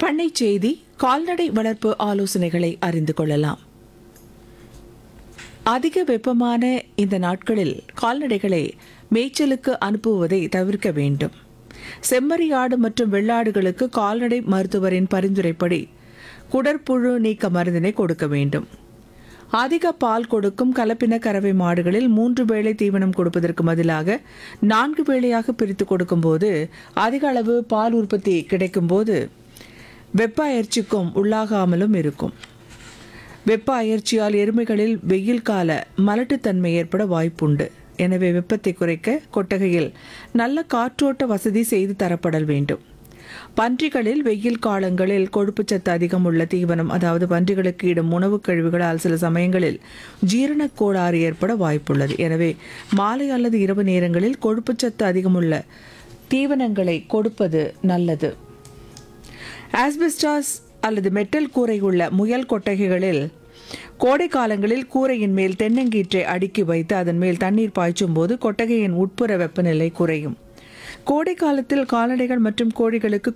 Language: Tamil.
பண்ணை செய்தி கால்நடை வளர்ப்பு ஆலோசனைகளை அறிந்து கொள்ளலாம் அதிக வெப்பமான இந்த நாட்களில் கால்நடைகளை மேய்ச்சலுக்கு அனுப்புவதை தவிர்க்க வேண்டும் செம்மறியாடு மற்றும் வெள்ளாடுகளுக்கு கால்நடை மருத்துவரின் பரிந்துரைப்படி குடற்புழு நீக்க மருந்தினை கொடுக்க வேண்டும் அதிக பால் கொடுக்கும் கலப்பின கறவை மாடுகளில் மூன்று வேளை தீவனம் கொடுப்பதற்கு பதிலாக நான்கு வேளையாக பிரித்து கொடுக்கும்போது அதிக அளவு பால் உற்பத்தி கிடைக்கும்போது வெப்ப அயற்சிக்கும் உள்ளாகாமலும் இருக்கும் வெப்ப அயற்சியால் எருமைகளில் வெயில் கால மலட்டுத்தன்மை ஏற்பட வாய்ப்புண்டு எனவே வெப்பத்தை குறைக்க கொட்டகையில் நல்ல காற்றோட்ட வசதி செய்து தரப்படல் வேண்டும் பன்றிகளில் வெயில் காலங்களில் கொழுப்புச்சத்து அதிகம் உள்ள தீவனம் அதாவது பன்றிகளுக்கு இடும் உணவுக் கழிவுகளால் சில சமயங்களில் ஜீரணக் கோளாறு ஏற்பட வாய்ப்புள்ளது எனவே மாலை அல்லது இரவு நேரங்களில் கொழுப்புச்சத்து அதிகமுள்ள தீவனங்களை கொடுப்பது நல்லது ஆஸ்பெஸ்டாஸ் அல்லது மெட்டல் கூரை உள்ள முயல் கொட்டகைகளில் கோடை காலங்களில் கூரையின் மேல் தென்னங்கீற்றை அடுக்கி வைத்து அதன் மேல் தண்ணீர் பாய்ச்சும் போது கொட்டகையின் உட்புற வெப்பநிலை குறையும் கோடை காலத்தில் கால்நடைகள் மற்றும் கோழிகளுக்கு